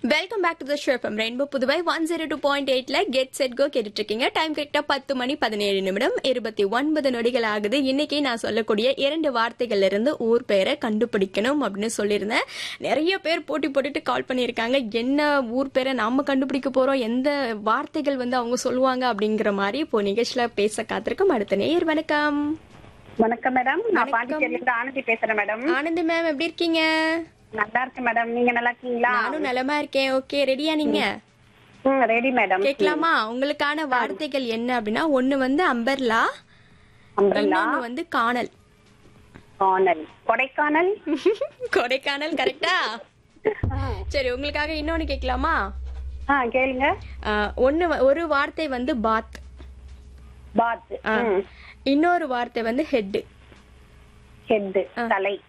welcome back to the show from rainbow Puduvai one zero two point எயிட்ல get set go கேட்டுட்டு இருக்கீங்க time கரெக்டா பத்து மணி பதினேழு நிமிடம் இருபத்தி ஒன்பது நொடிகள் ஆகுது இன்னைக்கு நான் சொல்லக்கூடிய இரண்டு வார்த்தைகள்ல இருந்து ஊர் பெயரை கண்டுபிடிக்கணும் அப்படின்னு சொல்லியிருந்தேன் நிறைய பேர் போட்டி போட்டுட்டு கால் பண்ணியிருக்காங்க என்ன ஊர் பேரை நாம கண்டுபிடிக்க போறோம் எந்த வார்த்தைகள் வந்து அவங்க சொல்லுவாங்க அப்படிங்கிற மாதிரி இப்போ நிகழ்ச்சியில பேச காத்திருக்கோம் அடுத்த நேயர் வணக்கம் வணக்கம் மேடம் நான் பாண்டிச்சேரியில இருந்து ஆனந்தி பேசுறேன் மேடம் ஆனந்த் மேம் எப்படி இருக்கீங்க நல்லா இருக்கேன் மேடம் நீங்க நல்லா இருக்கீங்களா நானும் நலமா இருக்கேன் ஓகே ரெடியா நீங்க ம் ரெடி மேடம் கேட்கலாமா உங்களுக்கான வார்த்தைகள் என்ன அப்படின்னா ஒண்ணு வந்து அம்பர்லா அம்ரல்லா இன்னொன்னு வந்து காணல் கானல் கொடைக்கானல் கொடைக்கானல் கரெக்டா சரி உங்களுக்காக இன்னொன்னு கேட்கலாமா ஆ கேளுங்க ஆஹ், ஒண்ணு வ- ஒரு வார்த்தை வந்து பாத் பாத் இன்னொரு வார்த்தை வந்து ஹெட் ஹெட் தலை